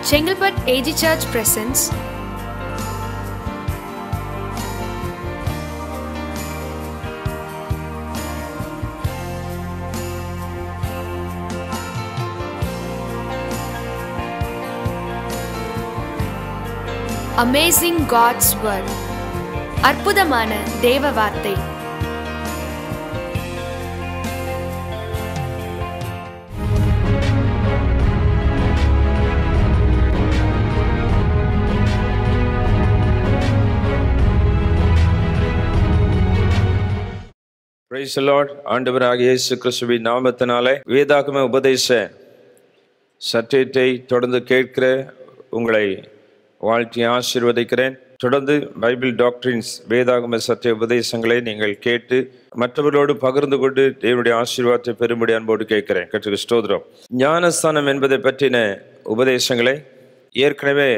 Chengalpet AG Church presents Amazing God's Word அற்புதமான தேவ வார்த்தை பிரைஸ் லார்ட் ஆண்டவராக இயேசு கிறிஸ்துவின் நாமத்தினாலே வேதாகம உபதேச சத்தியத்தை தொடர்ந்து கேட்கிற உங்களை வாழ்த்தி ஆசீர்வதிக்கிறேன் தொடர்ந்து பைபிள் டாக்டரின்ஸ் வேதாகம சத்திய உபதேசங்களை நீங்கள் கேட்டு மற்றவர்களோடு பகிர்ந்து கொண்டு தேவனுடைய ஆசீர்வாதத்தை பெரும்படி அன்போடு கேட்கிறேன் கற்றுக்கு ஸ்தோத்திரம் ஞானஸ்தானம் என்பதை பற்றின உபதேசங்களை ஏற்கனவே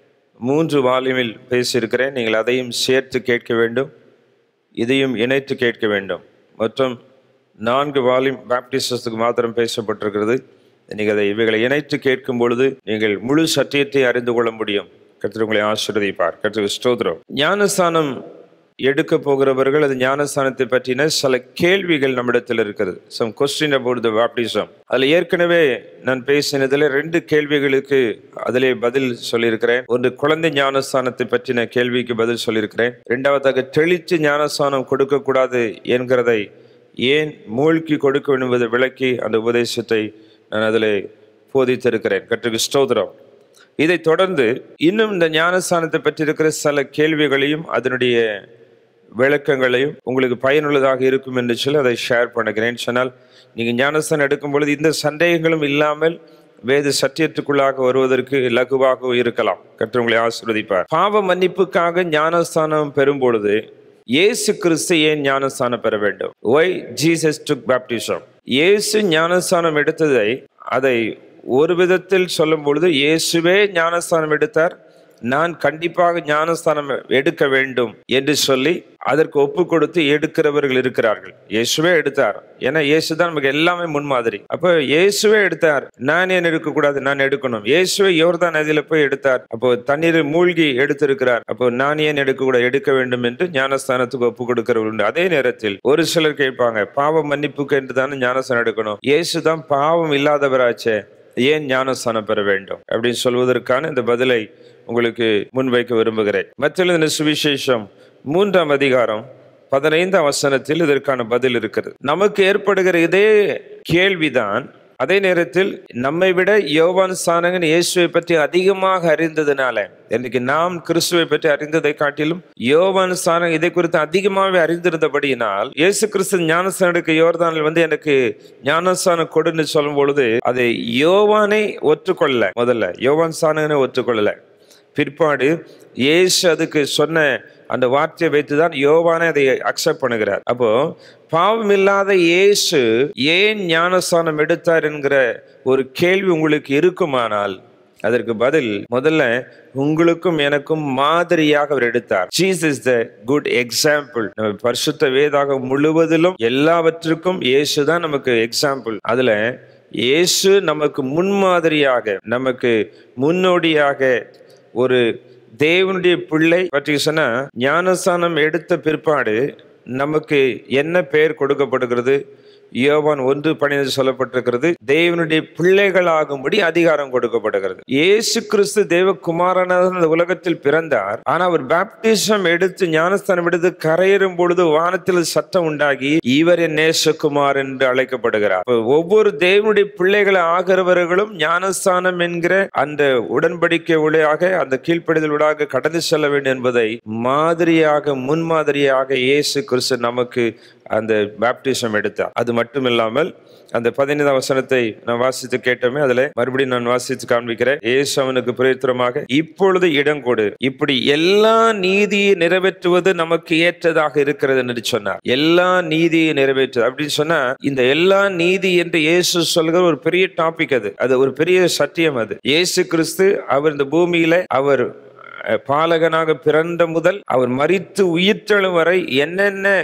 மூன்று வால்யூமில் பேசியிருக்கிறேன் நீங்கள் அதையும் சேர்த்து கேட்க வேண்டும் இதையும் இணைத்து கேட்க வேண்டும் மொத்தம் நான்கு வால்யூம் பேப்டிசத்துக்கு மாத்திரம் பேசப்பட்டிருக்கிறது நீங்கள் அதை இவைகளை இணைத்து கேட்கும் பொழுது நீங்கள் முழு சத்தியத்தை அறிந்து கொள்ள முடியும் கர்த்தர் உங்களை ஆசீர்வதிப்பார் கர்த்தர் ஸ்தோத்திரம் ஞானஸ்தானம் எடுக்க போகிறவர்கள் அது ஞானஸ்தானத்தை பற்றின சில கேள்விகள் நம்மிடத்தில் இருக்கிறது some question about the baptism அதில் ஏற்கனவே நான் பேசினதில் ரெண்டு கேள்விகளுக்கு அதிலே பதில் சொல்லியிருக்கிறேன் ஒன்று குழந்தை ஞானஸ்தானத்தை பற்றின கேள்விக்கு பதில் சொல்லியிருக்கிறேன் இரண்டாவதாக தெளித்து ஞானஸ்தானம் கொடுக்கக்கூடாது என்கிறதை ஏன் மூழ்கி கொடுக்க வேண்டும் என்பதை விளக்கி அந்த உபதேசத்தை நான் அதில் போதித்திருக்கிறேன் கற்றுக்கு ஸ்தோத்திரம் இதை தொடர்ந்து இன்னும் இந்த ஞானஸ்தானத்தை பற்றி இருக்கிற சில கேள்விகளையும் அதனுடைய விளக்கங்களையும் உங்களுக்கு பயனுள்ளதாக இருக்கும் என்று சொல்லி அதை ஷேர் பண்ணுகிறேன் சொன்னால் நீங்கள் ஞானஸ்தானம் எடுக்கும் பொழுது இந்த சந்தேகங்களும் இல்லாமல் வேத சத்தியத்துக்குள்ளாக வருவதற்கு லகுவாக இருக்கலாம் கற்று உங்களை ஆசீர்வதிப்பார் பாவ மன்னிப்புக்காக ஞானஸ்தானம் பெறும் பொழுது இயேசு கிறிஸ்து ஏன் ஞானஸ்தானம் பெற வேண்டும் ஒய் ஜீசஸ் டுக் பேப்டிசம் இயேசு ஞானஸ்தானம் எடுத்ததை அதை ஒரு விதத்தில் சொல்லும் பொழுது இயேசுவே ஞானஸ்தானம் எடுத்தார் நான் கண்டிப்பாக ஞானஸ்தானம் எடுக்க வேண்டும் என்று சொல்லி அதற்கு ஒப்பு கொடுத்து எடுக்கிறவர்கள் இருக்கிறார்கள் இயேசுவே எடுத்தார் ஏன்னா இயேசு தான் நமக்கு எல்லாமே முன்மாதிரி அப்போ இயேசுவே எடுத்தார் நான் ஏன் எடுக்கக்கூடாது நான் எடுக்கணும் இயேசுவே யோர்தான் நதியில போய் எடுத்தார் அப்போ தண்ணீரில் மூழ்கி எடுத்திருக்கிறார் அப்போ நான் ஏன் எடுக்கக்கூடாது எடுக்க வேண்டும் என்று ஞானஸ்தானத்துக்கு ஒப்பு கொடுக்கிறவர்கள் உண்டு அதே நேரத்தில் ஒரு சிலர் கேட்பாங்க பாவம் மன்னிப்புக்கு என்று தானே ஞானஸ்தானம் எடுக்கணும் இயேசு தான் பாவம் இல்லாதவராச்சே ஏன் ஞானஸ்தானம் பெற வேண்டும் அப்படின்னு சொல்வதற்கான இந்த பதிலை உங்களுக்கு முன்வைக்க விரும்புகிறேன் மற்றொரு சுவிசேஷம் மூன்றாம் அதிகாரம் பதினைந்தாம் வசனத்தில் இதற்கான பதில் இருக்கிறது நமக்கு ஏற்படுகிற இதே கேள்விதான் அதே நேரத்தில் நம்மை விட யோவான் சானகன் இயேசுவை பற்றி அதிகமாக அறிந்ததுனால இன்னைக்கு நாம் கிறிஸ்துவை பற்றி அறிந்ததை காட்டிலும் யோவான் சானகன் இதை குறித்து அதிகமாகவே அறிந்திருந்தபடியினால் இயேசு கிறிஸ்து ஞானஸ்தானம் எடுக்க யோர்தானில் வந்து எனக்கு ஞானஸ்தானம் கொடுன்னு சொல்லும் பொழுது அதை யோவானை ஒற்றுக்கொள்ள முதல்ல யோவான் சானகனை ஒற்றுக்கொள்ளல பிற்பாடு இயேசு அதுக்கு சொன்ன அந்த வார்த்தையை வைத்துதான் யோவானை அதை அக்செப்ட் பண்ணுகிறார் அப்போ பாவம் இல்லாத இயேசு ஏன் ஞானஸ்தானம் எடுத்தார் என்கிற ஒரு கேள்வி உங்களுக்கு இருக்குமானால் அதற்கு பதில் முதல்ல உங்களுக்கும் எனக்கும் மாதிரியாக அவர் எடுத்தார் Jesus is the good example நம்ம பரிசுத்த வேதாக முழுவதிலும் எல்லாவற்றுக்கும் இயேசு தான் நமக்கு எக்ஸாம்பிள் அதுல இயேசு நமக்கு முன்மாதிரியாக நமக்கு முன்னோடியாக ஒரு தேவனுடைய பிள்ளை பற்றி சொன்னா ஞானஸ்தானம் எடுத்த பிற்பாடு நமக்கு என்ன பெயர் கொடுக்கப்படுகிறது யோவான் ஒன்று பணிந்து சொல்லப்பட்டிருக்கிறது தேவனுடைய பிள்ளைகளாகும்படி அதிகாரம் கொடுக்கப்படுகிறது இயேசு கிறிஸ்து தேவகுமாரனாக இந்த உலகத்தில் பிறந்தார் ஆனா அவர் பேப்டிசம் எடுத்து ஞானஸ்தானம் எடுத்து கரையேறும் பொழுது வானத்தில் சத்தம் உண்டாகி இவர் என் நேசகுமார் என்று அழைக்கப்படுகிறார் ஒவ்வொரு தேவனுடைய பிள்ளைகள் ஆகிறவர்களும் ஞானஸ்தானம் என்கிற அந்த உடன்படிக்கை ஊடாக அந்த கீழ்ப்படிதல் ஊடாக கடந்து செல்ல வேண்டும் என்பதை மாதிரியாக முன்மாதிரியாக இயேசு கிறிஸ்து நமக்கு அந்த பேப்டிசம் எடுத்தார் அது மட்டும் இல்லாமல் அந்த பதினைந்தாம் வசனத்தை நான் வாசித்து கேட்டோமே அதுல மறுபடியும் நான் வாசித்து காண்பிக்கிறேன் ஏசு அவனுக்கு பிரயுத்தரமாக இப்பொழுது இடம் கொடு இப்படி எல்லா நீதியை நிறைவேற்றுவது நமக்கு ஏற்றதாக இருக்கிறது என்று சொன்னார் எல்லா நீதியை நிறைவேற்று அப்படின்னு சொன்னா இந்த எல்லா நீதி என்று இயேசு சொல்கிற ஒரு பெரிய டாபிக் அது அது ஒரு பெரிய சத்தியம் அது இயேசு கிறிஸ்து அவர் இந்த பூமியில அவர் பாலகனாக பிறந்த முதல் அவர் மறித்து உயிர்த்தெழும் வரை என்னென்ன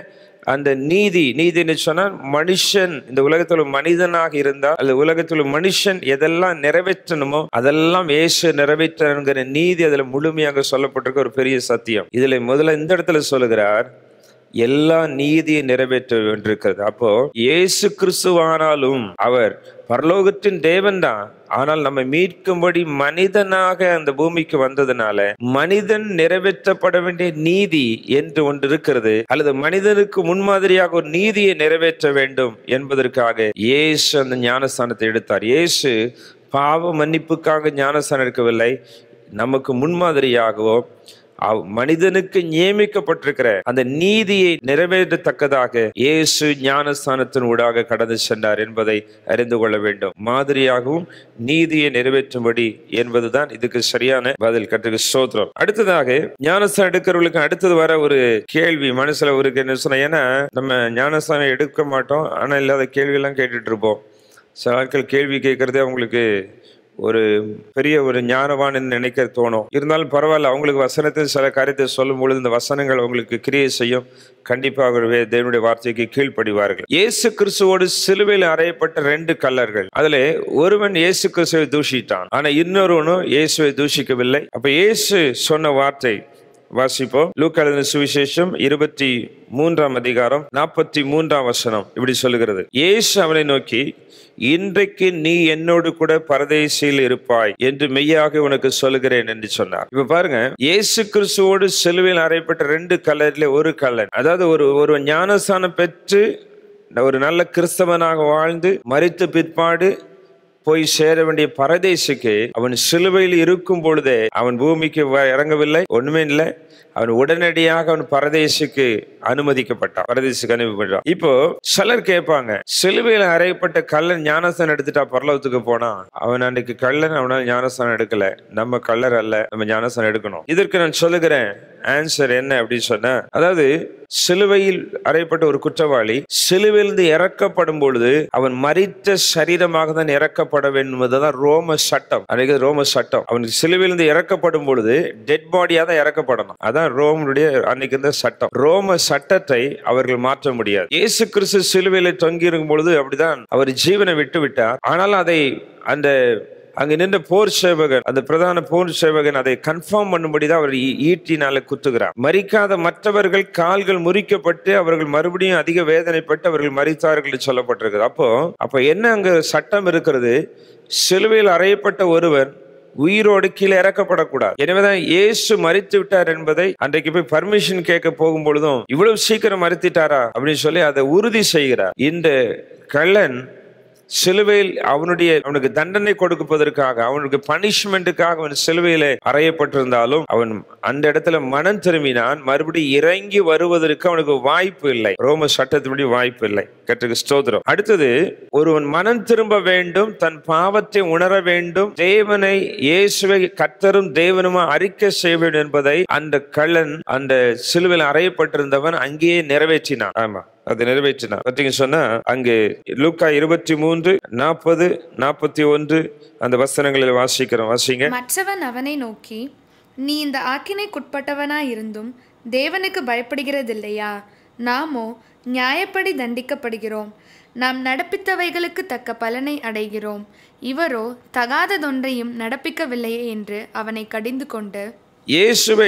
அந்த நீதி நீதின்னு சொன்னா மனுஷன் இந்த உலகத்துல மனிதனாக இருந்தால் அந்த உலகத்துல மனுஷன் எதெல்லாம் நிறைவேற்றணுமோ அதெல்லாம் இயேசு நிறைவேற்றங்கிற நீதி அதுல முழுமையாக சொல்லப்பட்டிருக்க ஒரு பெரிய சத்தியம் இதுல முதல்ல இந்த இடத்துல சொல்லுகிறார் எல்லா நீதியை நிறைவேற்ற வேண்டியிருக்கிறது அப்போ இயேசு கிறிஸ்துவானாலும் அவர் பரலோகத்தின் தேவன்தான் ஆனால் நம்ம மீட்கும்படி மனிதனாக அந்த பூமிக்கு வந்ததுனால மனிதன் நிறைவேற்றப்பட வேண்டிய நீதி என்று ஒன்று இருக்கிறது அல்லது மனிதனுக்கு முன்மாதிரியாக ஒரு நீதியை நிறைவேற்ற வேண்டும் என்பதற்காக இயேசு அந்த ஞானஸ்தானத்தை எடுத்தார் இயேசு பாவ மன்னிப்புக்காக ஞானஸ்தானம் எடுக்கவில்லை நமக்கு முன்மாதிரியாகவோ அவ்- மனிதனுக்கு நியமிக்கப்பட்டிருக்கிற அந்த நீதியை நிறைவேற்றத்தக்கதாக இயேசு ஞானஸ்தானத்தின் ஊடாக கடந்து சென்றார் என்பதை அறிந்து கொள்ள வேண்டும் மாதிரியாகவும் நீதியை நிறைவேற்றும்படி என்பதுதான் இதுக்கு சரியான பதில் கற்றுக்கு சோத்திரம் அடுத்ததாக ஞானஸ்தானம் எடுக்கிறவர்களுக்கு அடுத்தது வர ஒரு கேள்வி மனசுல ஒரு என்ன சொன்ன ஏன்னா நம்ம ஞானஸ்தானம் எடுக்க மாட்டோம் ஆனா இல்லாத கேள்வி எல்லாம் கேட்டுட்டு இருப்போம் சில ஆட்கள் கேள்வி கேட்கறதே அவங்களுக்கு ஒரு பெரிய ஒரு ஞானவான் நினைக்க தோணும் இருந்தாலும் பரவாயில்ல அவங்களுக்கு வசனத்தின் சில காரியத்தை சொல்லும் பொழுது இந்த வசனங்கள் அவங்களுக்கு கிரியை செய்யும் கண்டிப்பாகவே தேவனுடைய வார்த்தைக்கு கீழ்ப்படிவார்கள் இயேசு கிறிஸ்துவோடு சிலுவையில் அறையப்பட்ட ரெண்டு கல்லர்கள் அதுல ஒருவன் இயேசு கிறிஸ்துவை தூஷித்தான் ஆனா இன்னொருவனும் இயேசுவை தூஷிக்கவில்லை அப்ப இயேசு சொன்ன வார்த்தை வாசிப்போம் லூக்காளின் சுவிசேஷம் இருபத்தி மூன்றாம் அதிகாரம் நாற்பத்தி மூன்றாம் வசனம் இப்படி சொல்லுகிறது இயேசு அவனை நோக்கி இன்றைக்கு நீ என்னோடு கூட பரதேசியில் இருப்பாய் என்று மெய்யாக உனக்கு சொல்லுகிறேன் என்று சொன்னார் இப்ப பாருங்க இயேசு கிறிஸ்துவோடு சிலுவையில் அறையப்பட்ட ரெண்டு கல்லர்ல ஒரு கல்லன் அதாவது ஒரு ஒரு ஞானஸ்தானம் பெற்று ஒரு நல்ல கிறிஸ்தவனாக வாழ்ந்து மரித்த பிற்பாடு போய் சேர வேண்டிய பரதேசிக்கு அவன் சிலுவையில் இருக்கும் பொழுதே அவன் பூமிக்கு வ- இறங்கவில்லை ஒண்ணுமே இல்லை அவன் உடனடியாக அவன் பரதேசிக்கு அனுமதிக்கப்பட்டான் பரதேசிக்கு அனுமதிப்பட்டான் இப்போ சிலர் கேட்பாங்க சிலுவையில் அறையப்பட்ட கள்ளன் ஞானஸ்தானம் எடுத்துட்டா பரலோகத்துக்கு போனா அவன் அன்னைக்கு கள்ளன் அவனால் ஞானஸ்தானம் எடுக்கல நம்ம கள்ளர் அல்ல நம்ம ஞானஸ்தானம் எடுக்கணும் இதற்கு நான் சொல்லுகிறேன் ஆன்சர் என்ன அப்படின்னு சொன்னா அதாவது சிலுவையில் அறையப்பட்ட ஒரு குற்றவாளி சிலுவையிலிருந்து இறக்கப்படும் பொழுது அவன் மரித்த சரீரமாக தான் இறக்கப்பட வேண்டும் என்பதுதான் ரோம சட்டம் அன்னைக்கு ரோம சட்டம் அவனுக்கு சிலுவையிலிருந்து இறக்கப்படும் பொழுது டெட் பாடியா தான் இறக்கப்படணும் அதான் ரோமனுடைய அன்னைக்கு இருந்த சட்டம் ரோம சட்டத்தை அவர்கள் மாற்ற முடியாது இயேசு கிறிஸ்து சிலுவையில தொங்கி இருக்கும் பொழுது அப்படிதான் அவர் ஜீவனை விட்டு விட்டார் ஆனால் அதை அந்த அங்க நின்ற போர் சேவகன் அந்த பிரதான போர் சேவகன் அதை கன்ஃபார்ம் பண்ணும்படி தான் அவர் ஈ- ஈட்டினால குத்துகிறார் மரிக்காத மற்றவர்கள் கால்கள் முறிக்கப்பட்டு அவர்கள் மறுபடியும் அதிக வேதனைப்பட்டு அவர்கள் மரித்தார்கள் என்று சொல்லப்பட்டிருக்கிறது அப்போ அப்ப என்ன அங்க சட்டம் இருக்கிறது சிலுவையில் அறையப்பட்ட ஒருவன் உயிரோடு கீழே இறக்கப்படக்கூடாது எனவேதான் இயேசு மறித்து விட்டார் என்பதை அன்றைக்கு போய் பர்மிஷன் கேட்க போகும் பொழுதும் இவ்வளவு சீக்கிரம் மறித்திட்டாரா அப்படின்னு சொல்லி அதை உறுதி செய்கிறார் இந்த கள்ளன் சிலுவையில் அவனுடைய அவனுக்கு தண்டனை கொடுப்பதற்காக அவனுக்கு பனிஷ்மெண்ட்டுக்காக அவன் சிலுவையில அறையப்பட்டிருந்தாலும் அவன் அந்த இடத்துல மனம் திரும்பினான் மறுபடியும் இறங்கி வருவதற்கு அவனுக்கு வாய்ப்பு இல்லை ரோம சட்டத்தின்படி வாய்ப்பு இல்லை கற்றுக்கு ஸ்தோத்திரம் அடுத்தது ஒருவன் மனம் திரும்ப வேண்டும் தன் பாவத்தை உணர வேண்டும் தேவனை இயேசுவை கத்தரும் தேவனுமா அறிக்கை செய்ய வேண்டும் என்பதை அந்த கள்ளன் அந்த சிலுவையில் அறையப்பட்டிருந்தவன் அங்கேயே நிறைவேற்றினான் ஆமா அதை நிறைவேற்றினார் பார்த்தீங்க சொன்னா அங்கே லூக்கா இருபத்தி மூன்று நாற்பது நாற்பத்தி ஒன்று அந்த வசனங்களில் வாசிக்கிறோம் வாசிங்க மற்றவன் அவனை நோக்கி நீ இந்த ஆக்கினைக்குட்பட்டவனாய் இருந்தும் தேவனுக்கு பயப்படுகிறதில்லையா நாமோ நியாயப்படி தண்டிக்கப்படுகிறோம் நாம் நடப்பித்தவைகளுக்கு தக்க பலனை அடைகிறோம் இவரோ தகாததொன்றையும் நடப்பிக்கவில்லையே என்று அவனை கடிந்து கொண்டு இயேசுவை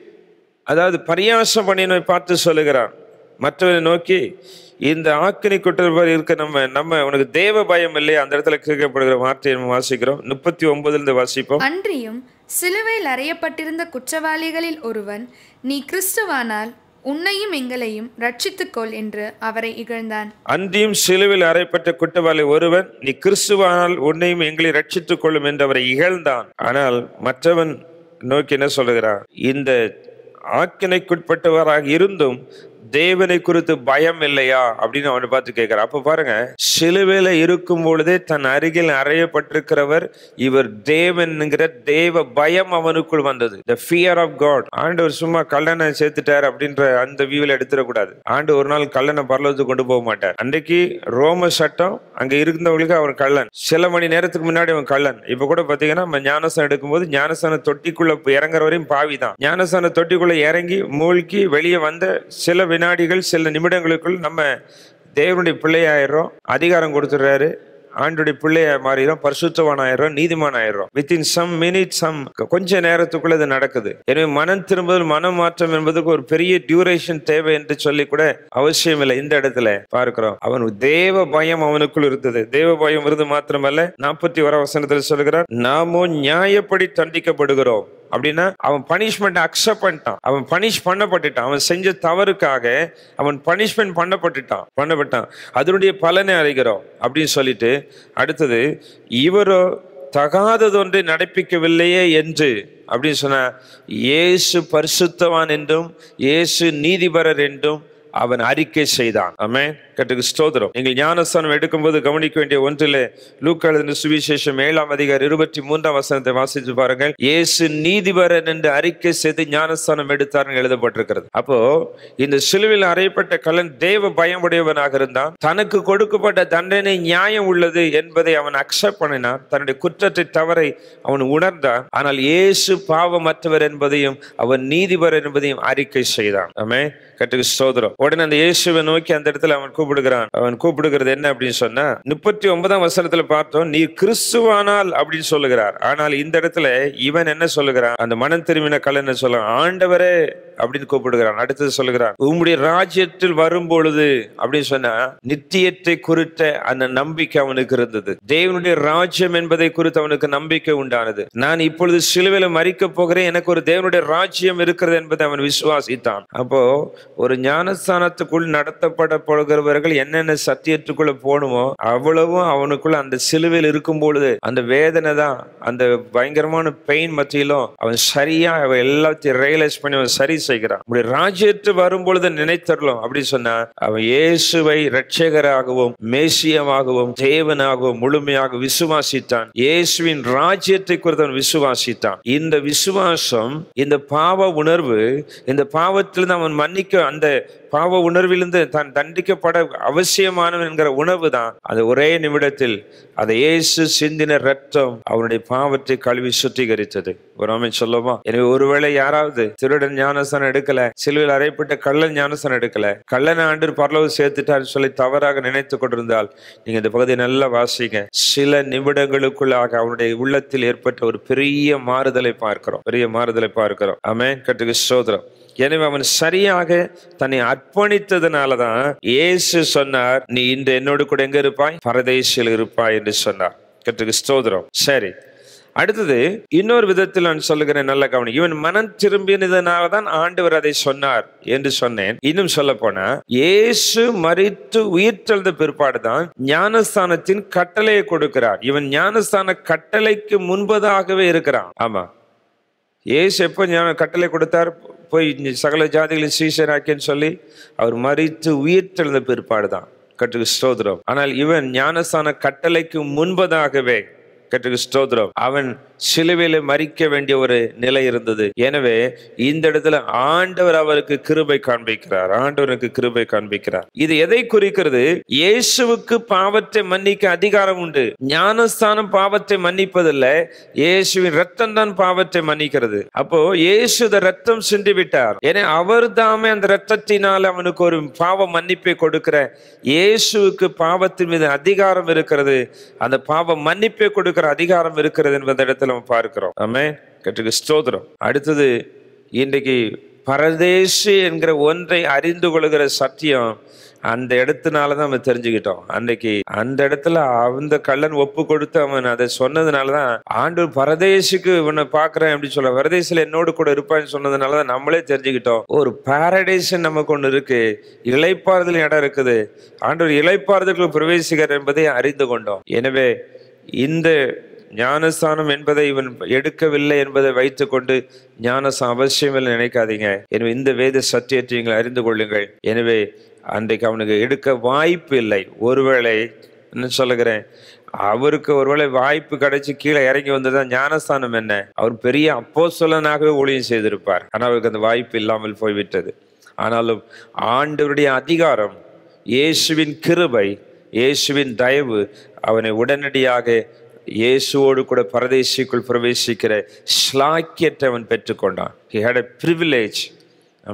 அதாவது பரியாசம் பண்ணினவை பார்த்து சொல்லுகிறான் மற்றவனை நோக்கி இந்த ஆக்கினி குற்றவாளி இருக்க நம்ம நம்ம உனக்கு தேவ பயம் இல்லையா அந்த இடத்துல கேட்கப்படுகிற வார்த்தையை நம்ம வாசிக்கிறோம் முப்பத்தி ஒன்பதுல இருந்து வாசிப்போம் அன்றியும் சிலுவையில் அறையப்பட்டிருந்த குற்றவாளிகளில் ஒருவன் நீ கிறிஸ்துவானால் உன்னையும் எங்களையும் ரட்சித்துக்கொள் என்று அவரை இகழ்ந்தான் அன்றியும் சிலுவில் அறைப்பட்ட குற்றவாளி ஒருவன் நீ கிறிஸ்துவானால் உன்னையும் எங்களை ரட்சித்துக் கொள்ளும் என்று அவரை இகழ்ந்தான் ஆனால் மற்றவன் நோக்கி என்ன சொல்லுகிறான் இந்த ஆக்கினைக்குட்பட்டவராக இருந்தும் தேவனை குறித்து பயம் இல்லையா அப்படின்னு அவனை பார்த்து கேட்கிறான் அப்ப பாருங்க சிலுவையில இருக்கும் பொழுதே தன் அருகில் அறையப்பட்டிருக்கிறவர் இவர் தேவன்ங்கிற தேவ பயம் அவனுக்குள் வந்தது த ஃபியர் ஆஃப் காட் ஆண்டவர் சும்மா கல்லனை சேர்த்துட்டார் அப்படின்ற அந்த வியூவில் எடுத்துடக்கூடாது ஆண்டு ஒரு நாள் கல்லனை பரலோகத்துக்கு கொண்டு போக மாட்டார் அன்றைக்கு ரோம சட்டம் அங்க இருந்தவங்களுக்கு அவர் கள்ளன் சில மணி நேரத்துக்கு முன்னாடி அவன் கள்ளன் இப்ப கூட பாத்தீங்கன்னா நம்ம ஞானஸ்தானம் எடுக்கும்போது ஞானஸ்தான தொட்டிக்குள்ள இறங்குற வரையும் பாவி தான் ஞானஸ்தான தொட்டிக்குள்ள இறங்கி மூழ்கி வெளியே வந்த சில வினா வினாடிகள் சில நிமிடங்களுக்குள் நம்ம தேவனுடைய பிள்ளையாயிரும் அதிகாரம் கொடுத்துடுறாரு ஆண்டுடைய பிள்ளையா மாறிடும் பரிசுத்தவான் ஆயிரும் நீதிமான் ஆயிரும் வித்தின் சம் மினிட் சம் கொஞ்ச நேரத்துக்குள்ள இது நடக்குது எனவே மனம் திரும்புதல் மனம் மாற்றம் என்பதுக்கு ஒரு பெரிய டியூரேஷன் தேவை என்று சொல்லி கூட அவசியம் இல்லை இந்த இடத்துல பார்க்கிறோம் அவன் தேவ பயம் அவனுக்குள் இருந்தது தேவ பயம் இருந்து மாத்திரமல்ல நாற்பத்தி ஓரா வசனத்தில் சொல்கிறார் நாமோ நியாயப்படி தண்டிக்கப்படுகிறோம் அப்படின்னா அவன் பனிஷ்மெண்ட் அக்செப்ட் பண்ணிட்டான் அவன் பனிஷ் பண்ணப்பட்டுட்டான் அவன் செஞ்ச தவறுக்காக அவன் பனிஷ்மெண்ட் பண்ணப்பட்டுட்டான் பண்ணப்பட்டான் அதனுடைய பலனை அறிகிறோம் அப்படின்னு சொல்லிட்டு அடுத்தது இவரோ தகாததொன்றை நடப்பிக்கவில்லையே என்று அப்படின்னு சொன்னா இயேசு பரிசுத்தவான் என்றும் இயேசு நீதிபரர் என்றும் அவன் அறிக்கை செய்தான் ஆமென் கட்டுக்கு ஸ்தோத்திரம் நீங்கள் ஞானஸ்தானம் எடுக்கும்போது கவனிக்க வேண்டிய ஒன்றிலே லூக்கா எழுதின சுவிசேஷம் ஏழாம் அதிகாரம் இருபத்தி மூன்றாம் வசனத்தை வாசித்து பாருங்கள் இயேசு நீதிபரன் என்று அறிக்கை செய்து ஞானஸ்தானம் எடுத்தார் எழுதப்பட்டிருக்கிறது அப்போ இந்த சிலுவையில் அறையப்பட்ட கலன் தேவ பயமுடையவனாக இருந்தான் தனக்கு கொடுக்கப்பட்ட தண்டனை நியாயம் உள்ளது என்பதை அவன் அக்செப்ட் பண்ணினான் தன்னுடைய குற்றத்தை தவறை அவன் உணர்ந்தான் ஆனால் இயேசு பாவமற்றவர் என்பதையும் அவன் நீதிபர் என்பதையும் அறிக்கை செய்தான் ஆமே கட்டுக்கு ஸ்தோத்திரம் உடனே அந்த இயேசுவை நோக்கி அந்த இடத்துல அவன் கூப்பிடுகிறான் அவன் கூப்பிடுகிறது என்ன அப்படின்னு சொன்னா முப்பத்தி ஒன்பதாம் வசனத்துல பார்த்தோம் நீ கிறிஸ்துவானால் அப்படின்னு சொல்லுகிறார் ஆனால் இந்த இடத்துல இவன் என்ன சொல்லுகிறான் அந்த மனம் திரும்பின கல் என்ன சொல்ல ஆண்டவரே அப்படின்னு கூப்பிடுகிறான் அடுத்தது சொல்லுகிறான் உம்முடைய ராஜ்யத்தில் வரும் பொழுது அப்படின்னு சொன்னா நித்தியத்தை குறித்த அந்த நம்பிக்கை அவனுக்கு இருந்தது தேவனுடைய ராஜ்யம் என்பதை குறித்து அவனுக்கு நம்பிக்கை உண்டானது நான் இப்பொழுது சிலுவையில மறிக்க போகிறேன் எனக்கு ஒரு தேவனுடைய ராஜ்யம் இருக்கிறது என்பதை அவன் விசுவாசித்தான் அப்போ ஒரு ஞானஸ்தானத்துக்குள் நடத்தப்பட போகிறவர்கள் என்னென்ன சத்தியத்துக்குள்ள போகணுமோ அவ்வளவும் அவனுக்குள்ள அந்த சிலுவையில் இருக்கும் பொழுது அந்த வேதனை தான் அந்த பயங்கரமான பெயின் மத்தியிலும் அவன் சரியா அவன் எல்லாத்தையும் ரியலைஸ் பண்ணி அவன் சரி செய்கிறான் அப்படி ராஜ்யத்து வரும் பொழுது நினைத்தரலாம் அப்படி சொன்னா அவன் இயேசுவை இரட்சகராகவும் மேசியமாகவும் தேவனாகவும் முழுமையாக விசுவாசித்தான் இயேசுவின் ராஜ்யத்தை குறித்து அவன் விசுவாசித்தான் இந்த விசுவாசம் இந்த பாவ உணர்வு இந்த பாவத்திலிருந்து அவன் மன்னிக்க அந்த பாவ உணர்விலிருந்து தான் தண்டிக்கப்பட அவசியமானவன் என்கிற உணர்வு தான் அது ஒரே நிமிடத்தில் அதை இயேசு சிந்தின ரத்தம் அவனுடைய பாவத்தை கழுவி சுத்திகரித்தது ஒரு அமைச்சு சொல்லமா எனவே ஒருவேளை யாராவது திருடன் ஞானஸ்தானம் எடுக்கல சிலுவையில் அறையப்பட்ட கள்ளன் ஞானஸ்தானம் எடுக்கல கள்ளன் ஆண்டு பரலவு சேர்த்துட்டான்னு சொல்லி தவறாக நினைத்து கொண்டிருந்தால் நீங்க இந்த பகுதியை நல்லா வாசிங்க சில நிமிடங்களுக்குள்ளாக அவனுடைய உள்ளத்தில் ஏற்பட்ட ஒரு பெரிய மாறுதலை பார்க்கிறோம் பெரிய மாறுதலை பார்க்கிறோம் ஆமென் கட்டுக்கு சோதரம் எனவே அவன் சரியாக தன்னை அர்ப்பணித்ததுனால தான் இயேசு சொன்னார் நீ இன்று என்னோடு கூட எங்க இருப்பாய் பரதேசியில் இருப்பாய் என்று சொன்னார் கற்றுக்கு ஸ்தோத்திரம் சரி அடுத்தது இன்னொரு விதத்தில் நான் சொல்லுகிறேன் நல்ல கவனி இவன் மனம் திரும்பினதுனால தான் ஆண்டவர் அதை சொன்னார் என்று சொன்னேன் இன்னும் சொல்ல போனா இயேசு மறித்து உயிர்த்தெழுந்த பிற்பாடு தான் ஞானஸ்தானத்தின் கட்டளையை கொடுக்கிறார் இவன் ஞானஸ்தான கட்டளைக்கு முன்பதாகவே இருக்கிறான் ஆமா ஏசு எப்போ ஞான கட்டளை கொடுத்தார் போய் சகல ஜாதிகளின் சீசராக்கின்னு சொல்லி அவர் மறித்து உயிர்த்தெழுந்த பிற்பாடு தான் கட்டுக்கு ஸ்தோத்திரம் ஆனால் இவன் ஞானஸ்தான கட்டளைக்கு முன்பதாகவே கட்டுக்கு ஸ்தோத்திரம் அவன் சிலுவையில மறிக்க வேண்டிய ஒரு நிலை இருந்தது எனவே இந்த இடத்துல ஆண்டவர் அவருக்கு கிருபை காண்பிக்கிறார் ஆண்டவருக்கு கிருபை காண்பிக்கிறார் இது எதை குறிக்கிறது இயேசுவுக்கு பாவத்தை மன்னிக்க அதிகாரம் உண்டு ஞானஸ்தானம் பாவத்தை மன்னிப்பதில்லை இயேசுவின் ரத்தம் தான் பாவத்தை மன்னிக்கிறது அப்போ இயேசு ரத்தம் சிந்தி விட்டார் ஏன்னா அவர் தாமே அந்த ரத்தத்தினால் அவனுக்கு ஒரு பாவ மன்னிப்பை கொடுக்கிற இயேசுவுக்கு பாவத்தின் மீது அதிகாரம் இருக்கிறது அந்த பாவ மன்னிப்பை கொடுக்கிற அதிகாரம் இருக்கிறது என்பதை இடத்துல நம்ம பார்க்கிறோம் ஆமே கற்றுக்கு ஸ்தோத்திரம் அடுத்தது இன்றைக்கு பரதேசி என்கிற ஒன்றை அறிந்து கொள்கிற சத்தியம் அந்த இடத்துனால தான் நம்ம தெரிஞ்சுக்கிட்டோம் அன்னைக்கு அந்த இடத்துல அந்த கள்ளன் ஒப்பு கொடுத்து அவன் அதை சொன்னதுனால தான் ஆண்டு பரதேசிக்கு இவனை பார்க்குறேன் அப்படின்னு சொல்ல பரதேசில் என்னோடு கூட இருப்பான்னு சொன்னதுனால தான் நம்மளே தெரிஞ்சுக்கிட்டோம் ஒரு பாரடைஸ் நமக்கு ஒன்று இருக்கு இளைப்பாறுதல் இடம் இருக்குது ஆண்டவர் இளைப்பாறுதலுக்கு பிரவேசிக்கிறார் என்பதை அறிந்து கொண்டோம் எனவே இந்த ஞானஸ்தானம் என்பதை இவன் எடுக்கவில்லை என்பதை வைத்துக்கொண்டு ஞானசம் அவசியம் இல்லை நினைக்காதீங்க எனவே இந்த வேத சத்தியத்தை நீங்கள் அறிந்து கொள்ளுங்கள் எனவே அன்றைக்கு அவனுக்கு எடுக்க வாய்ப்பு இல்லை ஒருவேளை என்ன சொல்லுகிறேன் அவருக்கு ஒருவேளை வாய்ப்பு கிடைச்சி கீழே இறங்கி வந்ததுதான் ஞானஸ்தானம் என்ன அவர் பெரிய அப்போஸ்தலனாகவே ஊழியம் செய்திருப்பார் ஆனால் அவருக்கு அந்த வாய்ப்பு இல்லாமல் போய்விட்டது ஆனாலும் ஆண்டவருடைய அதிகாரம் இயேசுவின் கிருபை இயேசுவின் தயவு அவனை உடனடியாக இயேசுவோடு கூட பரதேசிக்குள் பிரவேசிக்கிற ஸ்லாக்கியத்தை அவன் பெற்றுக்கொண்டான் ஹி ஹேட் அ ப்ரிவிலேஜ் ஆமே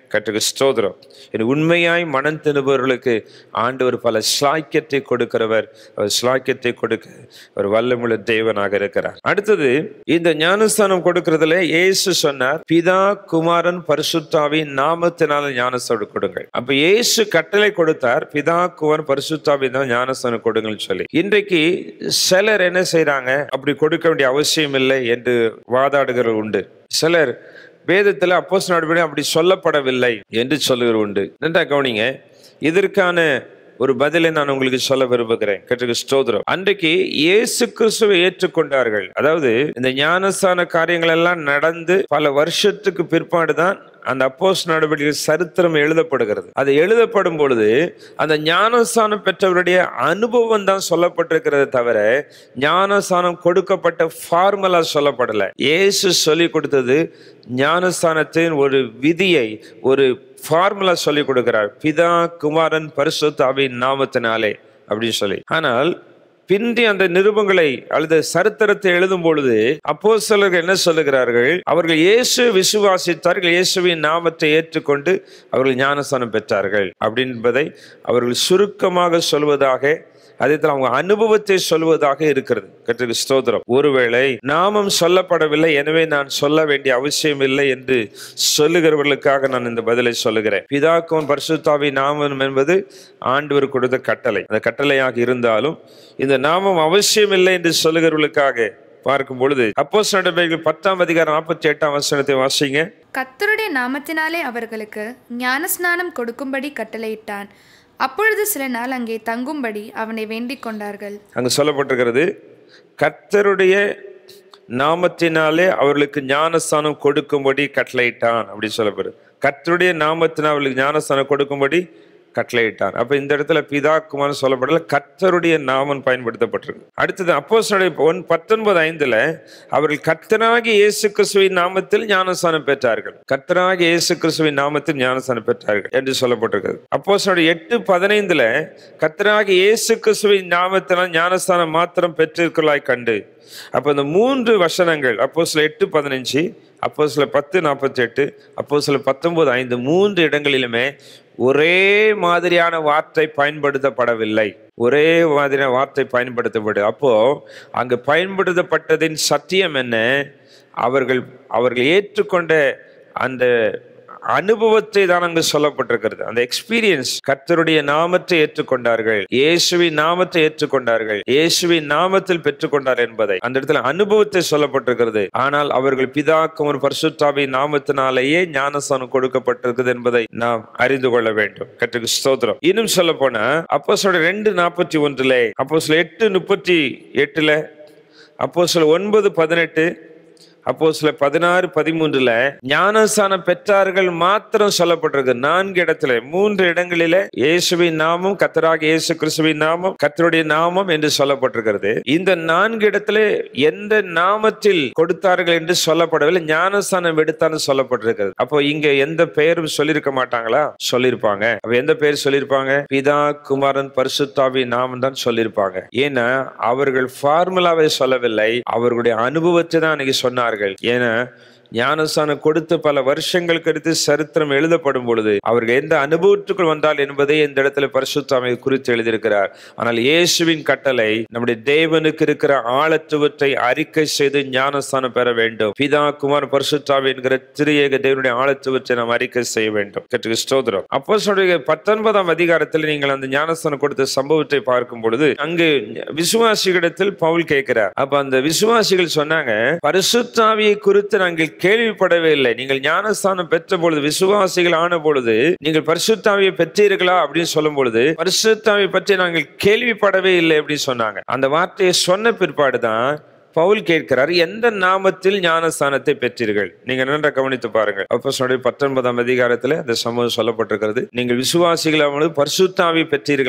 கற்றுக்கு ஸ்தோத்திரம் என் உண்மையாய் மனம் திரும்பவர்களுக்கு ஆண்டவர் பல ஸ்லாக்கியத்தை கொடுக்கிறவர் அவர் ஸ்லாக்கியத்தை கொடுக்க ஒரு வல்லமுள்ள தேவனாக இருக்கிறார் அடுத்தது இந்த ஞானஸ்தானம் கொடுக்கிறதுல இயேசு சொன்னார் பிதா குமாரன் பரிசுத்தாவின் நாமத்தினால ஞானஸ்தானம் கொடுங்கள் அப்ப இயேசு கட்டளை கொடுத்தார் பிதா குமாரன் பரிசுத்தாவின் தான் ஞானஸ்தானம் கொடுங்கள்னு சொல்லி இன்றைக்கு சிலர் என்ன செய்றாங்க அப்படி கொடுக்க வேண்டிய அவசியம் இல்லை என்று வாதாடுகிறவர் உண்டு சிலர் வேதத்துல அப்போஸ் நடவடிக்கை அப்படி சொல்லப்படவில்லை என்று சொல்லுகிற உண்டு நன்றா கவனிங்க இதற்கான ஒரு பதிலை நான் உங்களுக்கு சொல்ல விரும்புகிறேன் கற்றுக்கு ஸ்தோத்திரம் அன்றைக்கு இயேசு கிறிஸ்துவை ஏற்றுக்கொண்டார்கள் அதாவது இந்த ஞானஸ்தான காரியங்கள் எல்லாம் நடந்து பல வருஷத்துக்கு பிற்பாடுதான் அந்த அப்போஸ் நடவடிக்கை சரித்திரம் எழுதப்படுகிறது அது எழுதப்படும் பொழுது அந்த ஞானஸ்தானம் பெற்றவருடைய அனுபவம் தான் சொல்லப்பட்டிருக்கிறத தவிர ஞானஸ்தானம் கொடுக்கப்பட்ட ஃபார்முலா சொல்லப்படலை இயேசு சொல்லி கொடுத்தது ஞானஸ்தானத்தின் ஒரு விதியை ஒரு ஃபார்முலா சொல்லி கொடுக்கிறார் பிதா குமாரன் பரிசுத்தாவின் நாமத்தினாலே அப்படின்னு சொல்லி ஆனால் பிந்தி அந்த நிருபங்களை அல்லது சரித்திரத்தை எழுதும் பொழுது அப்போ என்ன சொல்லுகிறார்கள் அவர்கள் இயேசு விசுவாசித்தார்கள் இயேசுவின் நாமத்தை ஏற்றுக்கொண்டு அவர்கள் ஞானஸ்தானம் பெற்றார்கள் அப்படின்பதை அவர்கள் சுருக்கமாக சொல்வதாக அதே போல அவங்க அனுபவத்தை சொல்வதாக இருக்கிறது கற்றுக்கு ஸ்தோத்திரம் ஒருவேளை நாமம் சொல்லப்படவில்லை எனவே நான் சொல்ல வேண்டிய அவசியம் இல்லை என்று சொல்லுகிறவர்களுக்காக நான் இந்த பதிலை சொல்லுகிறேன் பிதாக்கும் பரிசுத்தாவி நாமம் என்பது ஆண்டவர் கொடுத்த கட்டளை அந்த கட்டளையாக இருந்தாலும் இந்த நாமம் அவசியம் இல்லை என்று சொல்லுகிறவர்களுக்காக பார்க்கும் பொழுது அப்போ நடவடிக்கைகள் பத்தாம் அதிகாரம் நாற்பத்தி எட்டாம் வசனத்தை வாசிங்க கர்த்தருடைய நாமத்தினாலே அவர்களுக்கு ஞானஸ்நானம் கொடுக்கும்படி கட்டளையிட்டான் அப்பொழுது சில நாள் அங்கே தங்கும்படி அவனை வேண்டிக் கொண்டார்கள் அங்கு சொல்லப்பட்டிருக்கிறது கர்த்தருடைய நாமத்தினாலே அவர்களுக்கு ஞானஸ்தானம் கொடுக்கும்படி கட்டளையிட்டான் அப்படின்னு சொல்லப்படுது கர்த்தருடைய நாமத்தினால் அவர்களுக்கு ஞானஸ்தானம் கொடுக்கும்படி கட்டளையிட்டான் அப்ப இந்த இடத்துல பிதா குமாரன் சொல்லப்படல கர்த்தருடைய நாமம் பயன்படுத்தப்பட்டிருக்கு அடுத்தது அப்போ ஒன் பத்தொன்பது ஐந்துல அவர்கள் கர்த்தராகி இயேசு கிறிஸ்துவின் நாமத்தில் ஞானஸ்தானம் பெற்றார்கள் கர்த்தராகி இயேசு கிறிஸ்துவின் நாமத்தில் ஞானஸ்தானம் பெற்றார்கள் என்று சொல்லப்பட்டிருக்கிறது அப்போ எட்டு பதினைந்துல கர்த்தராகி இயேசு கிறிஸ்துவின் நாமத்தினால் ஞானஸ்தானம் மாத்திரம் பெற்றிருக்கலாய் கண்டு அப்ப இந்த மூன்று வசனங்கள் அப்போ சில எட்டு பதினஞ்சு அப்போ சில பத்து நாற்பத்தி எட்டு அப்போ சில பத்தொன்பது ஐந்து மூன்று இடங்களிலுமே ஒரே மாதிரியான வார்த்தை பயன்படுத்தப்படவில்லை ஒரே மாதிரியான வார்த்தை பயன்படுத்தப்படு அப்போ அங்கு பயன்படுத்தப்பட்டதின் சத்தியம் என்ன அவர்கள் அவர்கள் ஏற்றுக்கொண்ட அந்த அனுபவத்தை தான் அங்கு சொல்லப்பட்டிருக்கிறது அந்த எக்ஸ்பீரியன்ஸ் கர்த்தருடைய நாமத்தை ஏற்றுக்கொண்டார்கள் இயேசுவின் நாமத்தை ஏற்றுக்கொண்டார்கள் இயேசுவின் நாமத்தில் பெற்றுக்கொண்டார் என்பதை அந்த இடத்துல அனுபவத்தை சொல்லப்பட்டிருக்கிறது ஆனால் அவர்கள் பிதாக்கும் ஒரு பரிசுத்தாவின் நாமத்தினாலேயே ஞானஸ்தானம் கொடுக்கப்பட்டிருக்கிறது என்பதை நாம் அறிந்து கொள்ள வேண்டும் கற்றுக்கு ஸ்தோத்திரம் இன்னும் சொல்ல போனா அப்போ சொல்ல ரெண்டு நாற்பத்தி ஒன்றுல அப்போ சில எட்டு முப்பத்தி எட்டுல அப்போ சில ஒன்பது பதினெட்டு அப்போ சில பதினாறு பதிமூன்றுல ஞானஸ்தானம் பெற்றார்கள் மாத்திரம் சொல்லப்பட்டிருக்கு நான்கு இடத்துல மூன்று இடங்களில இயேசுவின் நாமம் கத்தராக இயேசு கிறிஸ்துவின் நாமம் கத்தருடைய நாமம் என்று சொல்லப்பட்டிருக்கிறது இந்த நான்கு இடத்துல எந்த நாமத்தில் கொடுத்தார்கள் என்று சொல்லப்படவில்லை ஞானஸ்தானம் எடுத்தான்னு சொல்லப்பட்டிருக்கிறது அப்போ இங்க எந்த பெயரும் சொல்லியிருக்க மாட்டாங்களா சொல்லியிருப்பாங்க அப்ப எந்த பெயர் சொல்லியிருப்பாங்க பிதா குமாரன் பரிசுத்தாவின் நாமம் தான் சொல்லியிருப்பாங்க ஏன்னா அவர்கள் ஃபார்முலாவை சொல்லவில்லை அவர்களுடைய அனுபவத்தை தான் அன்னைக்கு சொன்னார்கள் ஏன்னா ஞானஸ்தானம் கொடுத்து பல வருஷங்கள் கழித்து சரித்திரம் எழுதப்படும் பொழுது அவர்கள் எந்த அனுபவத்துக்குள் வந்தால் என்பதை இந்த இடத்துல பரிசுத்தாமை குறித்து எழுதியிருக்கிறார் ஆனால் இயேசுவின் கட்டளை நம்முடைய தேவனுக்கு இருக்கிற ஆழத்துவத்தை அறிக்கை செய்து ஞானஸ்தானம் பெற வேண்டும் பிதா குமார் பரிசுத்தாவி என்கிற திரியேக தேவனுடைய ஆழத்துவத்தை நாம் அறிக்கை செய்ய வேண்டும் கற்றுக்கு ஸ்தோத்திரம் அப்போ சொல்ற பத்தொன்பதாம் அதிகாரத்தில் நீங்கள் அந்த ஞானஸ்தானம் கொடுத்த சம்பவத்தை பார்க்கும் பொழுது அங்கு விசுவாசிகளிடத்தில் பவுல் கேட்கிறார் அப்ப அந்த விசுவாசிகள் சொன்னாங்க பரிசுத்தாவியை குறித்து நாங்கள் கேள்விப்படவே இல்லை நீங்கள் ஞானஸ்தானம் பெற்ற பொழுது விசுவாசிகள் ஆன பொழுது நீங்கள் பரிசுத்தாவியை பெற்றீர்களா அப்படின்னு சொல்லும் பொழுது பரிசுத்தாவியை பற்றி நாங்கள் கேள்விப்படவே இல்லை அப்படின்னு சொன்னாங்க அந்த வார்த்தையை சொன்ன பிற்பாடுதான் பவுல் கேட்கிறார் எந்த நாமத்தில் ஞானஸ்தானத்தை பெற்றீர்கள் நீங்க நன்றாக கவனித்து பாருங்கள் அப்போ பத்தொன்பதாம் அதிகாரத்துல அந்த சம்பவம் சொல்லப்பட்டிருக்கிறது நீங்கள் விசுவாசிகள் பொழுது பரிசுத்தாவி பெற்றீர்களா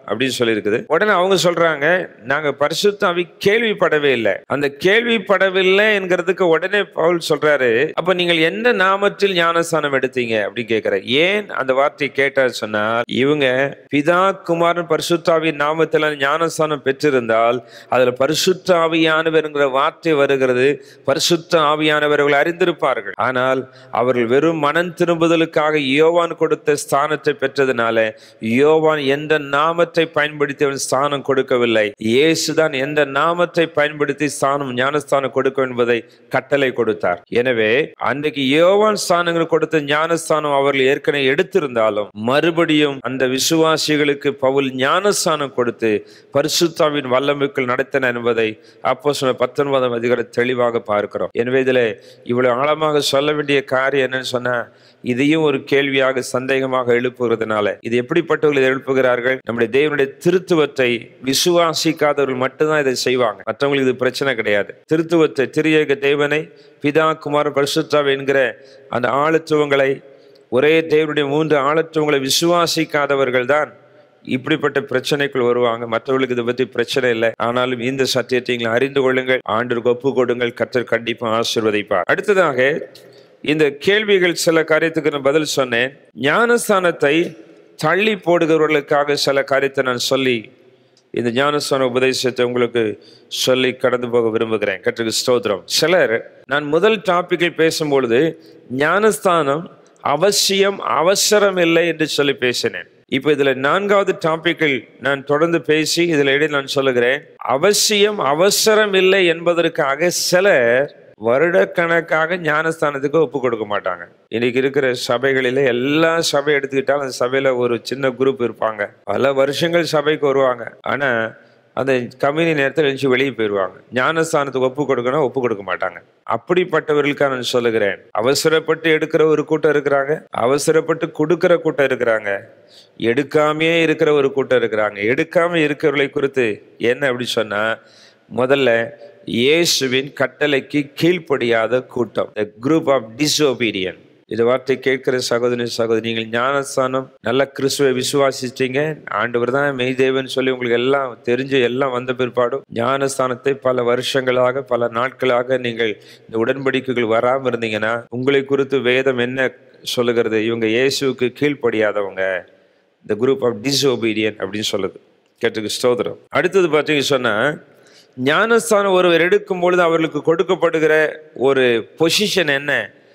அப்படின்னு சொல்லியிருக்குது உடனே அவங்க சொல்றாங்க நாங்க பரிசுத்தாவி கேள்விப்படவே இல்லை அந்த கேள்விப்படவில்லை என்கிறதுக்கு உடனே பவுல் சொல்றாரு அப்ப நீங்கள் எந்த நாமத்தில் ஞானஸ்தானம் எடுத்தீங்க அப்படின்னு கேட்கிற ஏன் அந்த வார்த்தையை கேட்டார் சொன்னால் இவங்க பிதா குமாரன் பரிசுத்தாவின் நாமத்தில் ஞானஸ்தானம் பெற்றிருந்தால் அதுல பரிசுத்த ஆவியானவர்ங்கிற வார்த்தை வருகிறது பரிசுத்த ஆவியானவர்கள் அறிந்திருப்பார்கள் ஆனால் அவர்கள் வெறும் மனம் திரும்புதலுக்காக யோவான் கொடுத்த ஸ்தானத்தை பெற்றதுனால யோவான் எந்த நாமத்தை பயன்படுத்தி அவன் ஸ்தானம் கொடுக்கவில்லை இயேசுதான் எந்த நாமத்தை பயன்படுத்தி ஸ்தானம் ஞானஸ்தானம் கொடுக்கும் என்பதை கட்டளை கொடுத்தார் எனவே அன்றைக்கு யோவான் ஸ்தானங்கள் கொடுத்த ஞானஸ்தானம் அவர்கள் ஏற்கனவே எடுத்திருந்தாலும் மறுபடியும் அந்த விசுவாசிகளுக்கு பவுல் ஞானஸ்தானம் கொடுத்து பரிசுத்தாவின் வல்லமைக்குள் நடத்தினார் என்பதை அப்போ சொன்ன பத்தொன்பதாம் அதிகாரம் தெளிவாக பார்க்கிறோம் எனவே இதில் இவ்வளவு ஆழமாக சொல்ல வேண்டிய காரியம் என்னன்னு சொன்னா இதையும் ஒரு கேள்வியாக சந்தேகமாக எழுப்புகிறதுனால இது எப்படிப்பட்டவர்கள் இதை எழுப்புகிறார்கள் நம்முடைய தேவனுடைய திருத்துவத்தை விசுவாசிக்காதவர்கள் மட்டும்தான் இதை செய்வாங்க மற்றவங்களுக்கு இது பிரச்சனை கிடையாது திருத்துவத்தை திரியேக தேவனை பிதா குமார பரிசுத்தாவ் என்கிற அந்த ஆழத்துவங்களை ஒரே தேவனுடைய மூன்று ஆழத்துவங்களை விசுவாசிக்காதவர்கள் தான் இப்படிப்பட்ட பிரச்சனைக்குள் வருவாங்க மற்றவர்களுக்கு இதை பத்தி பிரச்சனை இல்லை ஆனாலும் இந்த சத்தியத்தை நீங்கள் அறிந்து கொள்ளுங்கள் ஆண்டிற்கு ஒப்பு கொடுங்கள் கத்தர் கண்டிப்பாக ஆசீர்வதிப்பார் அடுத்ததாக இந்த கேள்விகள் சில காரியத்துக்கு நான் பதில் சொன்னேன் ஞானஸ்தானத்தை தள்ளி போடுகிறவர்களுக்காக சில காரியத்தை நான் சொல்லி இந்த ஞானஸ்தான உபதேசத்தை உங்களுக்கு சொல்லி கடந்து போக விரும்புகிறேன் கற்றுக்கு ஸ்தோத்திரம் சிலர் நான் முதல் டாபிக்கில் பேசும்பொழுது ஞானஸ்தானம் அவசியம் அவசரம் இல்லை என்று சொல்லி பேசினேன் இப்போ இதுல நான்காவது டாபிக்கில் நான் தொடர்ந்து பேசி இதுல இடையில் நான் சொல்லுகிறேன் அவசியம் அவசரம் இல்லை என்பதற்காக சிலர் வருடக்கணக்காக ஞானஸ்தானத்துக்கு ஒப்பு கொடுக்க மாட்டாங்க இன்னைக்கு இருக்கிற சபைகளில எல்லா சபை எடுத்துக்கிட்டாலும் அந்த சபையில ஒரு சின்ன குரூப் இருப்பாங்க பல வருஷங்கள் சபைக்கு வருவாங்க ஆனா அந்த கம்யூனி நேரத்தில் எழுந்து வெளியே போயிடுவாங்க ஞானஸ்தானத்துக்கு ஒப்பு கொடுக்கணும் ஒப்பு கொடுக்க மாட்டாங்க அப்படிப்பட்டவர்களுக்காக நான் சொல்லுகிறேன் அவசரப்பட்டு எடுக்கிற ஒரு கூட்டம் இருக்கிறாங்க அவசரப்பட்டு கொடுக்கிற கூட்டம் இருக்கிறாங்க எடுக்காமையே இருக்கிற ஒரு கூட்டம் இருக்கிறாங்க எடுக்காம இருக்கிறவர்களை குறித்து என்ன அப்படி சொன்னா முதல்ல இயேசுவின் கட்டளைக்கு கீழ்ப்படியாத கூட்டம் குரூப் ஆஃப் டிஸ்ஒபீடியன் இது வார்த்தை கேட்கிற சகோதரி சகோதரி நீங்கள் ஞானஸ்தானம் நல்ல கிறிஸ்துவை விசுவாசிச்சீங்க ஆண்டவர் தான் மெய்தேவன் சொல்லி உங்களுக்கு எல்லாம் தெரிஞ்சு எல்லாம் வந்த பிற்பாடும் ஞானஸ்தானத்தை பல வருஷங்களாக பல நாட்களாக நீங்கள் இந்த உடன்படிக்கைகள் வராமல் இருந்தீங்கன்னா உங்களை குறித்து வேதம் என்ன சொல்லுகிறது இவங்க இயேசுவுக்கு கீழ்ப்படியாதவங்க இந்த குரூப் ஆஃப் டிஸ்ஒபீடியன் அப்படின்னு சொல்லுது கேட்டுக்கு ஸ்தோத்திரம் அடுத்தது பார்த்தீங்க சொன்னா ஞானஸ்தானம் ஒருவர் எடுக்கும் பொழுது அவர்களுக்கு கொடுக்கப்படுகிற ஒரு பொசிஷன் என்ன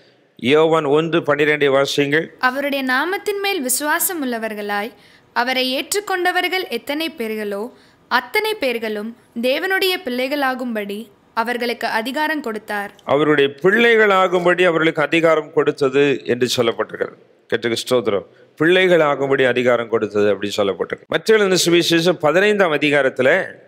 யோவான் ஒன்று பன்னிரெண்டு வாசியங்கள் அவருடைய நாமத்தின் மேல் விசுவாசம் உள்ளவர்களாய் அவரை ஏற்றுக்கொண்டவர்கள் எத்தனை பேர்களோ அத்தனை பேர்களும் தேவனுடைய பிள்ளைகளாகும்படி அவர்களுக்கு அதிகாரம் கொடுத்தார் அவருடைய பிள்ளைகளாகும்படி அவர்களுக்கு அதிகாரம் கொடுத்தது என்று சொல்லப்பட்டிருக்கிறது கேட்டுக்கு ஸ்தோத்திரம் பிள்ளைகளாகும்படி அதிகாரம் கொடுத்தது அப்படின்னு சொல்லப்பட்டிருக்கு மற்ற சுவிசேஷம் பதினைந்தாம் அதிகாரத்துல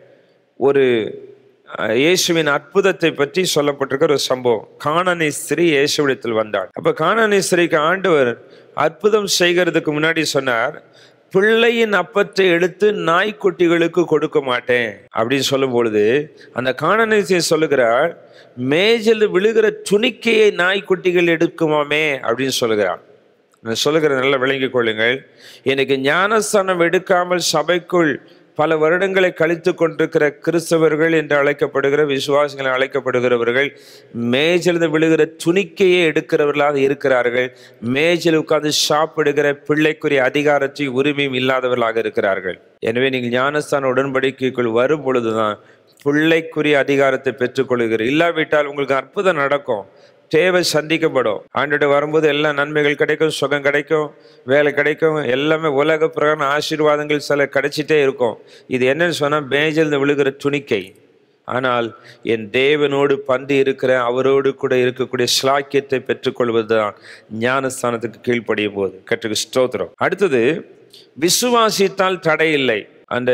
ஒரு அஹ், இயேசுவின் அற்புதத்தை பற்றி சொல்லப்பட்டிருக்கிற ஒரு சம்பவம் காணானி ஸ்திரீ இயேசுவிடத்தில் வந்தாள் அப்ப காணானி ஸ்திரீக்கு ஆண்டவர் அற்புதம் செய்கிறதுக்கு முன்னாடி சொன்னார் பிள்ளையின் அப்பத்தை எடுத்து நாய்க்குட்டிகளுக்கு கொடுக்க மாட்டேன் அப்படின்னு சொல்லும் பொழுது அந்த காணனிசை சொல்லுகிறார் மேஜில் விழுகிற துணிக்கையை நாய்க்குட்டிகள் எடுக்குமாமே அப்படின்னு சொல்லுகிறார் நான் சொல்லுகிறேன் நல்லா விளங்கிக் கொள்ளுங்கள் எனக்கு ஞானஸ்தானம் எடுக்காமல் சபைக்குள் பல வருடங்களை கழித்து கொண்டிருக்கிற கிறிஸ்தவர்கள் என்று அழைக்கப்படுகிற விசுவாசிகள் அழைக்கப்படுகிறவர்கள் மேஜிலிருந்து விழுகிற துணிக்கையே எடுக்கிறவர்களாக இருக்கிறார்கள் மேஜில் உட்கார்ந்து சாப்பிடுகிற பிள்ளைக்குரிய அதிகாரத்தை உரிமையும் இல்லாதவர்களாக இருக்கிறார்கள் எனவே நீங்கள் ஞானஸ்தான உடன்படிக்கைக்குள் வரும் பொழுதுதான் பிள்ளைக்குரிய அதிகாரத்தை பெற்றுக்கொள்கிறீர்கள் இல்லாவிட்டால் உங்களுக்கு அற்புதம் நடக்கும் தேவை சந்திக்கப்படும் ஆண்டோட வரும்போது எல்லா நன்மைகள் கிடைக்கும் சுகம் கிடைக்கும் வேலை கிடைக்கும் எல்லாமே உலக பிரகாரம் ஆசீர்வாதங்கள் சில கிடைச்சிட்டே இருக்கும் இது என்னன்னு சொன்னா மேஜில் விழுகிற துணிக்கை ஆனால் என் தேவனோடு பந்து இருக்கிற அவரோடு கூட இருக்கக்கூடிய ஸ்லாக்கியத்தை பெற்றுக்கொள்வதுதான் ஞானஸ்தானத்துக்கு கீழ்ப்படியும் போது கற்றுக்கு ஸ்தோத்திரம் அடுத்தது விசுவாசித்தால் தடை இல்லை அந்த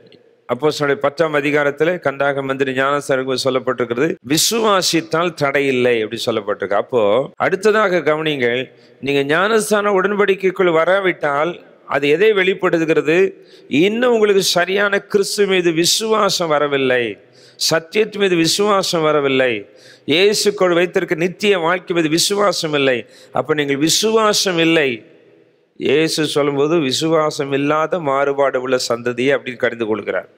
அப்போ பத்தாம் அதிகாரத்துல கண்டாக மந்திரி ஞானஸ்தானம் சொல்லப்பட்டிருக்கிறது விசுவாசித்தால் தடை இல்லை அப்படி சொல்லப்பட்டிருக்கு அப்போ அடுத்ததாக கவனிங்கள் நீங்க ஞானஸ்தான உடன்படிக்கைக்குள் வராவிட்டால் அது எதை வெளிப்படுத்துகிறது இன்னும் உங்களுக்கு சரியான கிறிஸ்து மீது விசுவாசம் வரவில்லை சத்தியத்து மீது விசுவாசம் வரவில்லை இயேசுக்கோடு வைத்திருக்க நித்திய வாழ்க்கை மீது விசுவாசம் இல்லை அப்ப நீங்கள் விசுவாசம் இல்லை இயேசு சொல்லும்போது விசுவாசம் இல்லாத மாறுபாடு உள்ள சந்ததியை அப்படின்னு கடிந்து கொள்கிறார்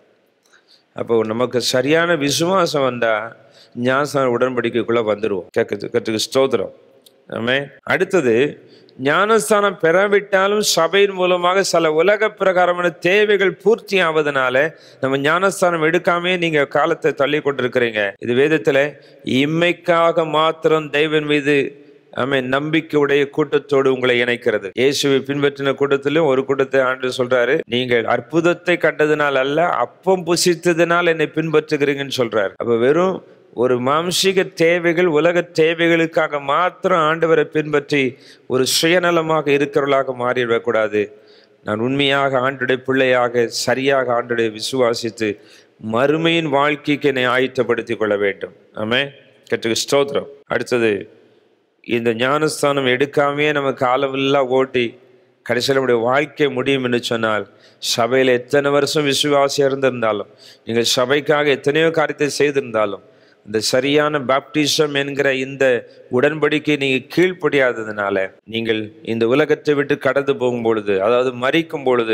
அப்போ நமக்கு சரியான விசுவாசம் வந்தால் ஞானஸ்தான உடன்படிக்கைக்குள்ளே வந்துடுவோம் கேட்கறது கற்றுக்கு ஸ்தோத்திரம் ஆமே அடுத்தது ஞானஸ்தானம் பெறாவிட்டாலும் சபையின் மூலமாக சில உலக பிரகாரமான தேவைகள் பூர்த்தி ஆவதனால நம்ம ஞானஸ்தானம் எடுக்காமே நீங்க காலத்தை தள்ளி கொண்டிருக்கிறீங்க இது வேதத்துல இம்மைக்காக மாத்திரம் தெய்வன் மீது ஆமே நம்பிக்கையுடைய கூட்டத்தோடு உங்களை இணைக்கிறது இயேசுவை பின்பற்றின கூட்டத்திலும் ஒரு கூட்டத்தை ஆண்டு சொல்றாரு நீங்கள் அற்புதத்தை கண்டதினால் அல்ல அப்பம் புசித்ததினால் என்னை பின்பற்றுகிறீங்கன்னு சொல்றாரு அப்ப வெறும் ஒரு மாம்சீக தேவைகள் உலக தேவைகளுக்காக மாத்திரம் ஆண்டவரை பின்பற்றி ஒரு சுயநலமாக இருக்கிறவர்களாக மாறிவிடக்கூடாது நான் உண்மையாக ஆண்டுடைய பிள்ளையாக சரியாக ஆண்டுடைய விசுவாசித்து மறுமையின் வாழ்க்கைக்கு என்னை ஆயத்தப்படுத்திக் கொள்ள வேண்டும் ஆமே கற்றுக்கு ஸ்தோத்திரம் அடுத்தது இந்த ஞானஸ்தானம் எடுக்காமையே நம்ம காலமெல்லாம் ஓட்டி கடைசியில் நம்முடைய வாழ்க்கை முடியும் என்று சொன்னால் சபையில் எத்தனை வருஷம் விசுவாசியாக இருந்திருந்தாலும் நீங்கள் சபைக்காக எத்தனையோ காரியத்தை செய்திருந்தாலும் இந்த சரியான பாப்டிசம் என்கிற இந்த உடன்படிக்கை நீங்கள் கீழ்ப்படியாததுனால நீங்கள் இந்த உலகத்தை விட்டு கடந்து போகும் பொழுது அதாவது மறிக்கும் பொழுது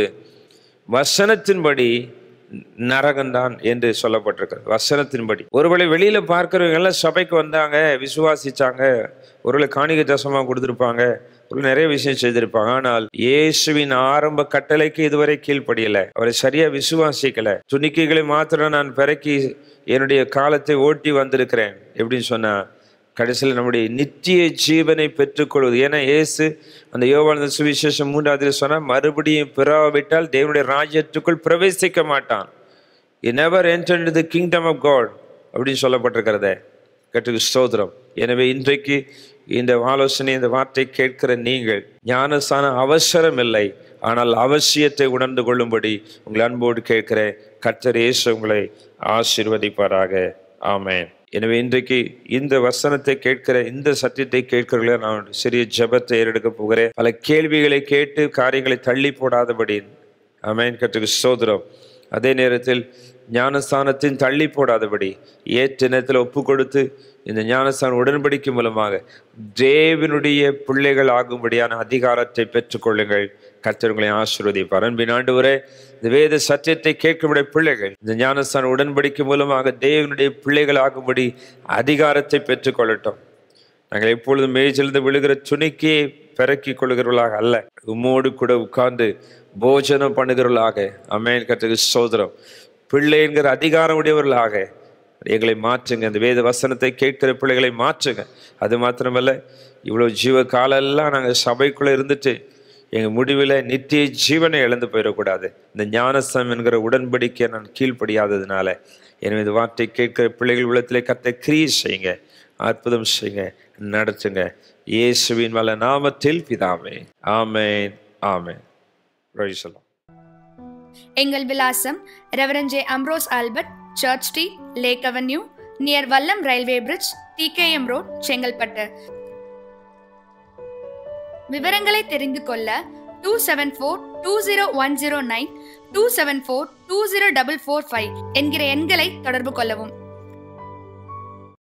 வசனத்தின்படி நரகம்தான் என்று சொல்லப்பட்டிருக்கு வசனத்தின்படி ஒருவேளை வெளியில பார்க்கிறவங்க எல்லாம் சபைக்கு வந்தாங்க விசுவாசிச்சாங்க ஒருவேளை காணிக தசமா கொடுத்துருப்பாங்க ஒரு நிறைய விஷயம் செய்திருப்பாங்க ஆனால் இயேசுவின் ஆரம்ப கட்டளைக்கு இதுவரை கீழ்ப்படியல அவரை சரியா விசுவாசிக்கல துணிக்கைகளை மாத்திரம் நான் பிறக்கி என்னுடைய காலத்தை ஓட்டி வந்திருக்கிறேன் எப்படின்னு சொன்னா கடைசியில் நம்முடைய நித்திய ஜீவனை பெற்றுக்கொள்வது ஏன்னா இயேசு அந்த யோவானந்த சுவிசேஷம் மூன்றாவது சொன்னால் மறுபடியும் பிறவிட்டால் தேவனுடைய ராஜ்யத்துக்குள் பிரவேசிக்க மாட்டான் he never enter the kingdom of God அப்படின்னு சொல்லப்பட்டிருக்கிறதே கட்டுக்கு ஸ்தோத்திரம் எனவே இன்றைக்கு இந்த ஆலோசனை இந்த வார்த்தை கேட்கிற நீங்கள் ஞானஸ்தான அவசரம் இல்லை ஆனால் அவசியத்தை உணர்ந்து கொள்ளும்படி உங்கள் அன்போடு கேட்கிற கர்த்தர் இயேசு உங்களை ஆசீர்வதிப்பாராக ஆமென் எனவே இன்றைக்கு இந்த வசனத்தை கேட்கிற இந்த சத்தியத்தை கேட்கிறவர்கள நான் ஒரு சிறிய ஜெபத்தை ஏறெடுக்க போகிறேன் பல கேள்விகளை கேட்டு காரியங்களை தள்ளி போடாதபடி ஆமென் கற்றுக்கு சோதரம் அதே நேரத்தில் ஞானஸ்தானத்தின் தள்ளி போடாதபடி ஏற்ற நேரத்தில் ஒப்பு கொடுத்து இந்த ஞானஸ்தான உடன்படிக்கை மூலமாக தேவனுடைய பிள்ளைகள் ஆகும்படியான அதிகாரத்தை பெற்றுக்கொள்ளுங்கள் கர்த்தர்களை ஆசீர்வதிப்பார் அன்பின் ஆண்டவரே இந்த வேத சத்தியத்தை கேட்கும்படிய பிள்ளைகள் இந்த ஞானஸ்தான உடன்படிக்கை மூலமாக தேவனுடைய பிள்ளைகள் ஆகும்படி அதிகாரத்தை பெற்றுக்கொள்ளட்டும் நாங்கள் எப்பொழுதும் மேய்ச்சிலிருந்து விழுகிற துணிக்கையை பிறக்கி கொள்கிறவர்களாக அல்ல உம்மோடு கூட உட்கார்ந்து போஜனம் பண்ணுகிறவர்களாக அமேன் கற்றுக்கு சோதரம் பிள்ளை என்கிற அதிகாரம் உடையவர்களாக எங்களை மாற்றுங்க இந்த வேத வசனத்தை கேட்கிற பிள்ளைகளை மாற்றுங்க அது மாத்திரமல்ல இவ்வளோ ஜீவ காலெல்லாம் நாங்கள் சபைக்குள்ளே இருந்துட்டு எங்கள் முடிவில் நித்திய ஜீவனை இழந்து போயிடக்கூடாது இந்த ஞானஸ்தம் என்கிற உடன்படிக்கை நான் கீழ்ப்படியாததுனால எனவே இந்த வார்த்தை கேட்கிற பிள்ளைகள் உள்ளத்திலே கத்த கிரியை செய்யுங்க அற்புதம் செய்யுங்க நடத்துங்க இயேசுவின் வல்ல நாமத்தில் பிதாமே ஆமேன் ஆமேன் Praise the Lord. எங்கள் விலாசம் Reverend J Ambrose Albert church street lake avenue near Vallam railway bridge TKM road Chengalpattu விவரங்களை தெரிந்து கொள்ள two seven four two zero one zero nine two seven four two zero double four five என்கிற எண்களை தொடர்பு கொள்ளவும்